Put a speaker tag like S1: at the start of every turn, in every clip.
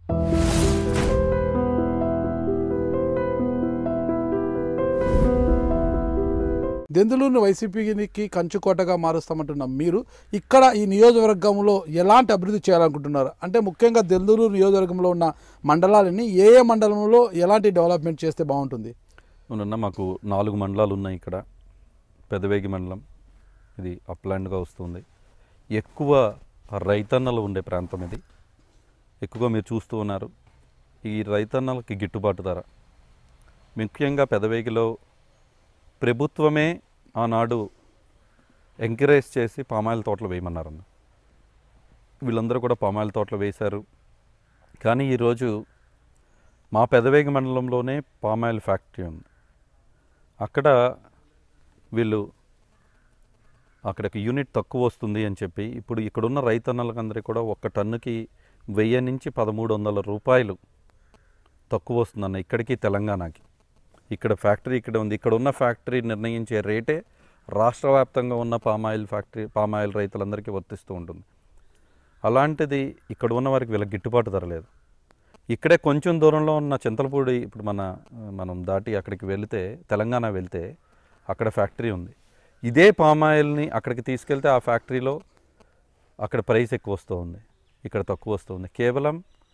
S1: దెందులూరుని వైసీపీకి కంచుకోటగా మారుస్తామంటున్నాం మీరు ఇక్కడ ఈ నియోజకవర్గంలో ఎలాంటి అభివృద్ధి చేయాలనుకుంటున్నారు అంటే ముఖ్యంగా దెందులూరు నియోజకవర్గంలో ఉన్న మండలాలని ఏ ఏ మండలంలో ఎలాంటి డెవలప్మెంట్ చేస్తే బాగుంటుంది
S2: అవునన్నా మాకు నాలుగు మండలాలు ఉన్నాయి ఇక్కడ పెదవేగి మండలం ఇది అప్లాండ్గా వస్తుంది ఎక్కువ రైతన్నలు ఉండే ప్రాంతం ఇది ఎక్కువగా మీరు చూస్తూ ఉన్నారు ఈ రైతన్నలకి గిట్టుబాటు ధర ముఖ్యంగా పెదవేగిలో ప్రభుత్వమే ఆనాడు ఎంకరేజ్ చేసి పామాయిల్ తోటలు వేయమన్నారన్న వీళ్ళందరూ కూడా పామాయిల్ తోటలు వేశారు కానీ ఈరోజు మా పెదవేగి మండలంలోనే పామాయిల్ ఫ్యాక్టరీ ఉంది అక్కడ వీళ్ళు అక్కడ ఒక యూనిట్ తక్కువ వస్తుంది అని చెప్పి ఇప్పుడు ఇక్కడున్న రైతన్నలకందరికీ కూడా ఒక్క టన్నుకి వెయ్యి నుంచి పదమూడు వందల రూపాయలు తక్కువ వస్తుందన్న ఇక్కడికి తెలంగాణకి ఇక్కడ ఫ్యాక్టరీ ఇక్కడ ఉంది ఇక్కడ ఉన్న ఫ్యాక్టరీ నిర్ణయించే రేటే రాష్ట్ర వ్యాప్తంగా ఉన్న పామాయిల్ ఫ్యాక్టరీ పామాయిల్ రైతులందరికీ వర్తిస్తూ ఉంటుంది అలాంటిది ఇక్కడ ఉన్న వారికి వీళ్ళకి గిట్టుబాటు ధర లేదు ఇక్కడే కొంచెం దూరంలో ఉన్న చింతలపూడి ఇప్పుడు మన మనం దాటి అక్కడికి వెళితే తెలంగాణ వెళ్తే అక్కడ ఫ్యాక్టరీ ఉంది ఇదే పామాయిల్ని అక్కడికి తీసుకెళ్తే ఆ ఫ్యాక్టరీలో అక్కడ ప్రైస్ ఎక్కువ వస్తూ ఉంది ఇక్కడ తక్కువ వస్తుంది కేవలం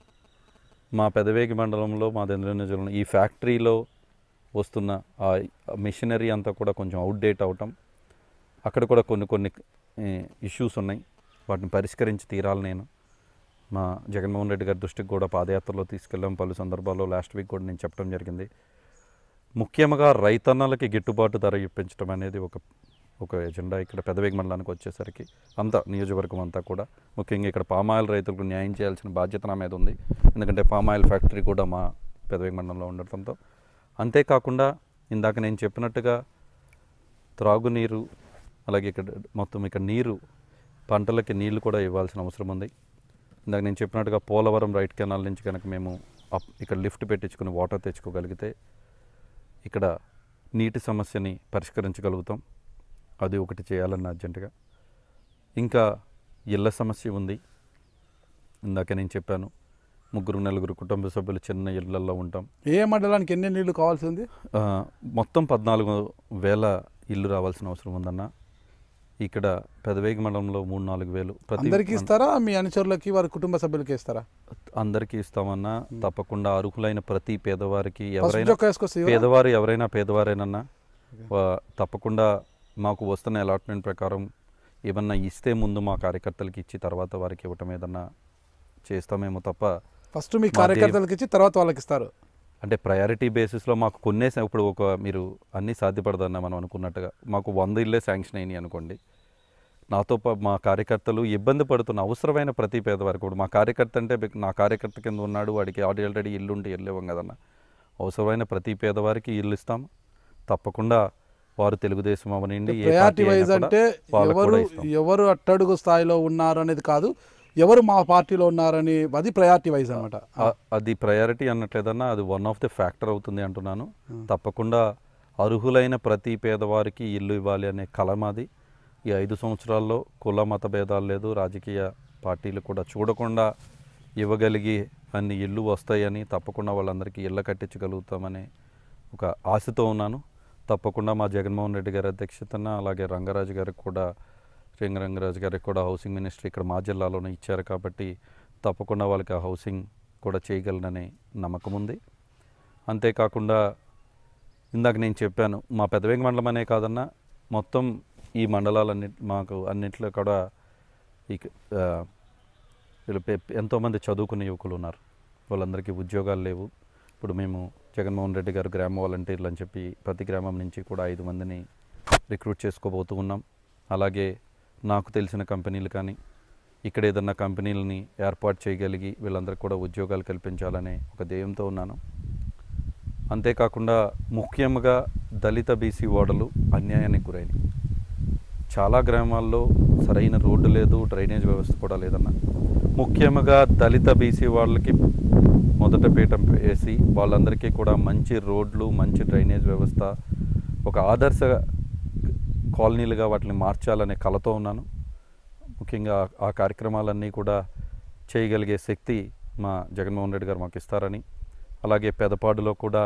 S2: మా పెదవేగి మండలంలో మా దెందులూరు ఈ ఫ్యాక్టరీలో వస్తున్న ఆ మిషనరీ అంతా కూడా కొంచెం అవుట్డేట్ అవటం అక్కడ కూడా కొన్ని కొన్ని ఇష్యూస్ ఉన్నాయి వాటిని పరిష్కరించి తీరాలి నేను మా జగన్మోహన్ రెడ్డి గారి దృష్టికి కూడా పాదయాత్రలో తీసుకెళ్ళాం పలు సందర్భాల్లో లాస్ట్ వీక్ కూడా నేను చెప్పడం జరిగింది ముఖ్యంగా రైతన్నలకి గిట్టుబాటు ధర ఇప్పించడం అనేది ఒక ఒక ఎజెండా ఇక్కడ పెదవేగి మండలానికి వచ్చేసరికి అంతా నియోజకవర్గం అంతా కూడా ముఖ్యంగా ఇక్కడ పామాయిల్ రైతులకు న్యాయం చేయాల్సిన బాధ్యత నా మీద ఉంది ఎందుకంటే పామాయిల్ ఫ్యాక్టరీ కూడా మా పెదవేగి మండలంలో ఉండటంతో అంతేకాకుండా ఇందాక నేను చెప్పినట్టుగా త్రాగునీరు అలాగే ఇక్కడ మొత్తం ఇక్కడ నీరు పంటలకి నీళ్లు కూడా ఇవ్వాల్సిన అవసరం ఉంది ఇందాక నేను చెప్పినట్టుగా పోలవరం రైట్ కెనాల్ నుంచి కనుక మేము అప్ ఇక్కడ లిఫ్ట్ పెట్టించుకుని వాటర్ తెచ్చుకోగలిగితే ఇక్కడ నీటి సమస్యని పరిష్కరించగలుగుతాం అది ఒకటి చేయాలన్న అర్జెంటుగా ఇంకా ఇళ్ళ సమస్య ఉంది ఇందాక నేను చెప్పాను ముగ్గురు నలుగురు కుటుంబ సభ్యులు చిన్న ఇళ్లలో ఉంటాం
S1: ఏ మండలానికి ఎన్ని నీళ్లు కావాల్సి ఉంది
S2: ఆ, మొత్తం పద్నాలుగు వేల ఇల్లు రావాల్సిన అవసరం ఉందన్న ఇక్కడ పెదవేగి మండలంలో మూడు నాలుగు వేలు ప్రతి
S1: అందరికీ ఇస్తారా మీ అనుచరులకి వారి కుటుంబ సభ్యులకి ఇస్తారా
S2: అందరికీ ఇస్తామన్నా తప్పకుండా అర్హులైన ప్రతి పేదవారికి
S1: ఫస్ట్
S2: ఎవరైనా
S1: చొక్కా వేసుకొస్తే ఇవ్వరా?
S2: పేదవారు ఎవరైనా పేదవారేనన్నా వా- తప్పకుండా మాకు వస్తున్న అలాట్మెంట్ ప్రకారం ఏమన్నా ఇస్తే ముందు మా కార్యకర్తలకి ఇచ్చి తర్వాత వారికి ఇవ్వటం ఏదన్నా చేస్తామేమో తప్ప
S1: ఫస్ట్ మీ
S2: మా
S1: కార్యకర్తలకు ఇచ్చి తర్వాత వాళ్ళకి ఇస్తారు
S2: అంటే ప్రయారిటీ బేసిస్లో మాకు కొన్నే సా- ఇప్పుడు ఒక మీరు అన్నీ సాధ్యపడదన్న మనం అనుకున్నట్టుగా మాకు వంద ఇల్లే శాంక్షన్ అయినాయి అనుకోండి నాతో పా- మా కార్యకర్తలు ఇబ్బంది పడుతున్న అవసరమైన ప్రతి పేదవారికి కూడా మా కార్యకర్త అంటే బిక్- నా కార్యకర్త కింద ఉన్నాడు వాడికి ఆల్రెడీ ఇల్లు ఉంటే వెళ్ళేవాం కదన్న అవసరమైన ప్రతి పేదవారికి ఇల్లు ఇస్తాం తప్పకుండా వారు తెలుగుదేశం అవనండి ఏ
S1: ప్రయారిటీ
S2: పార్టీ అయినా
S1: వైజ్
S2: కూడా
S1: అంటే
S2: వాళ్ళకు
S1: ఎవరు
S2: కూడా ఇస్తాం.
S1: ఎవరు అట్టడుగు స్థాయిలో ఉన్నారు అనేది కాదు ఎవరు మా పార్టీలో ఉన్నారని అది ప్రయారిటీ వైజ్ అనమాట
S2: ఆ- అది ప్రయారిటీ అన్నట్లేదన్నా అది వన్ ఆఫ్ ది ఫ్యాక్టర్ అవుతుంది అంటున్నాను తప్పకుండా అర్హులైన ప్రతి పేదవారికి ఇల్లు ఇవ్వాలి అనే కల మాది ఈ ఐదు సంవత్సరాల్లో కుల మత భేదాలు లేదు రాజకీయ పార్టీలు కూడా చూడకుండా ఇవ్వగలిగి అన్ని ఇల్లు వస్తాయని తప్పకుండా వాళ్ళందరికీ ఇళ్ళ కట్టించగలుగుతామనే ఒక ఆశతో ఉన్నాను తప్పకుండా మా జగన్మోహన్ రెడ్డి గారి అధ్యక్షతన అలాగే రంగరాజు గారికి కూడా రంగరాజు గారికి కూడా హౌసింగ్ మినిస్ట్రీ ఇక్కడ మా జిల్లాలోనే ఇచ్చారు కాబట్టి తప్పకుండా వాళ్ళకి ఆ హౌసింగ్ కూడా చేయగలననే నమ్మకం ఉంది అంతేకాకుండా ఇందాక నేను చెప్పాను మా పెదవేగ మండలం అనే కాదన్నా మొత్తం ఈ మండలాలన్ని మాకు అన్నింటిలో కూడా ఈ ఆ, వీళ్ళు పె- ఎంతోమంది చదువుకునే యువకులు ఉన్నారు వాళ్ళందరికీ ఉద్యోగాలు లేవు ఇప్పుడు మేము జగన్మోహన్ రెడ్డి గారు గ్రామ వాలంటీర్లు అని చెప్పి ప్రతి గ్రామం నుంచి కూడా ఐదు మందిని రిక్రూట్ చేసుకోబోతూ ఉన్నాం అలాగే నాకు తెలిసిన కంపెనీలు కానీ ఇక్కడ ఏదన్నా కంపెనీలని ఏర్పాటు చేయగలిగి వీళ్ళందరికీ కూడా ఉద్యోగాలు కల్పించాలనే ఒక ధ్యేయంతో ఉన్నాను అంతేకాకుండా ముఖ్యంగా దళిత బీసీ ఓడలు అన్యాయానికి గురైనవి చాలా గ్రామాల్లో సరైన రోడ్డు లేదు డ్రైనేజ్ వ్యవస్థ కూడా లేదన్న ముఖ్యంగా దళిత బీసీ వాళ్ళకి మొదట పీఠం వేసి వాళ్ళందరికీ కూడా మంచి రోడ్లు మంచి డ్రైనేజ్ వ్యవస్థ ఒక ఆదర్శ కాలనీలుగా వాటిని మార్చాలనే కలతో ఉన్నాను ముఖ్యంగా ఆ కార్యక్రమాలన్నీ కూడా చేయగలిగే శక్తి మా జగన్మోహన్ రెడ్డి గారు మాకు ఇస్తారని అలాగే పెదపాడులో కూడా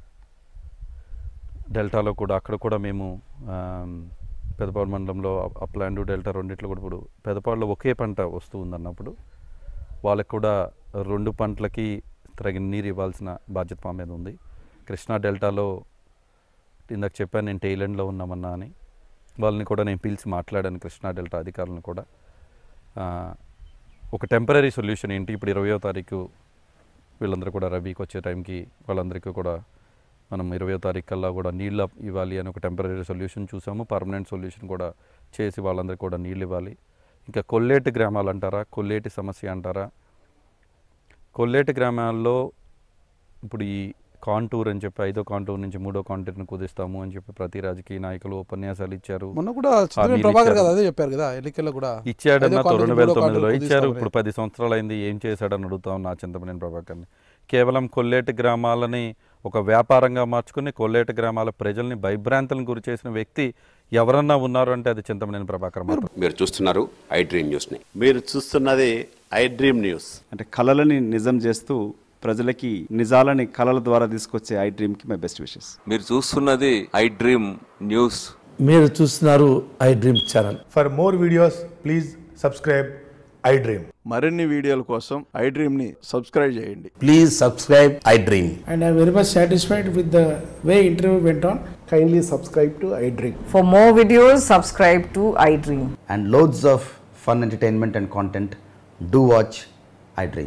S2: డెల్టాలో కూడా అక్కడ కూడా మేము ఆమ్, పెదపాడు మండలంలో అప్- అప్లాండ్ డెల్టా రెండిట్లో కూడా ఇప్పుడు పెదపాడులో ఒకే పంట వస్తూ ఉందన్నప్పుడు వాళ్ళకు కూడా రెండు పంటలకి తగిన నీరు ఇవ్వాల్సిన బాధ్యత మా మీద ఉంది కృష్ణా డెల్టాలో ఇందాక చెప్పాను నేను టైలెండ్లో ఉన్నామన్నా అని వాళ్ళని కూడా నేను పిలిచి మాట్లాడాను కృష్ణా డెల్టా అధికారులను కూడా ఆ, ఒక టెంపరీ సొల్యూషన్ ఏంటి ఇప్పుడు ఇరవయో తారీఖు వీళ్ళందరూ కూడా రబీకి వచ్చే టైంకి వాళ్ళందరికీ కూడా మనం ఇరవయో తారీఖు కల్లా కూడా నీళ్ళు ఇవ్వాలి అని ఒక టెంపరీ సొల్యూషన్ చూసాము పర్మనెంట్ సొల్యూషన్ కూడా చేసి వాళ్ళందరికీ కూడా నీళ్ళు ఇవ్వాలి ఇంకా కొల్లేటి గ్రామాలు అంటారా కొల్లేటి సమస్య అంటారా కొల్లేటి గ్రామాల్లో ఇప్పుడు ఈ కాంటూర్ అని చెప్పి ఐదో కాంటూర్ నుంచి మూడో కాంటూర్ని కుదిస్తాము అని చెప్పి ప్రతి రాజకీయ నాయకులు ఉపన్యాసాలు ఇచ్చారు
S1: మొన్న కూడా చిత్రవేణి
S2: మీరు
S1: ప్రభాకర్
S2: ఇచ్చారు.
S1: కదా అదే చెప్పారు కదా ఎన్నికల్లో కూడా
S2: ఇచ్చాడన్న
S1: ఐదో కాంటూర్,
S2: రెండు వేల
S1: మూడో
S2: తొమ్మిదిలో
S1: కాంటూర్
S2: ఇచ్చారు
S1: కుదిస్తామని.
S2: ఇప్పుడు పది సంవత్సరాలు అయింది ఏం చేశాడని అడుగుతాం నా చింతమనేని ప్రభాకర్ని కేవలం కొల్లేటి గ్రామాలని ఒక వ్యాపారంగా మార్చుకుని కొల్లేటి గ్రామాల ప్రజల్ని భయభ్రాంతులను గురి చేసిన వ్యక్తి ఎవరన్నా ఉన్నారు అంటే అది చింతమనేని ప్రభాకర్ మాత్రం
S3: మీరు చూస్తున్నారు ఐ డ్రీమ్ న్యూస్ని
S4: మీరు చూస్తున్నది ఐ డ్రీమ్ న్యూస్
S5: అంటే కళలని నిజం చేస్తూ ప్రజలకి నిజాలని కళల ద్వారా తీసుకొచ్చే ఐ డ్రీమ్కి మై బెస్ట్ విషెస్
S6: మీరు చూస్తున్నది ఐ డ్రీమ్ న్యూస్
S7: మీరు చూస్తున్నారు iDream channel
S8: For more videos, please subscribe iDream.
S4: మరిన్ని వీడియోల కోసం ఐ డ్రీమ్ని సబ్స్క్రైబ్ చేయండి
S7: please subscribe iDream
S9: and I'm very much satisfied with the way interview went on.
S8: Kindly subscribe to iDream.
S10: For more videos, subscribe to iDream.
S7: And loads of fun entertainment and content do watch I dream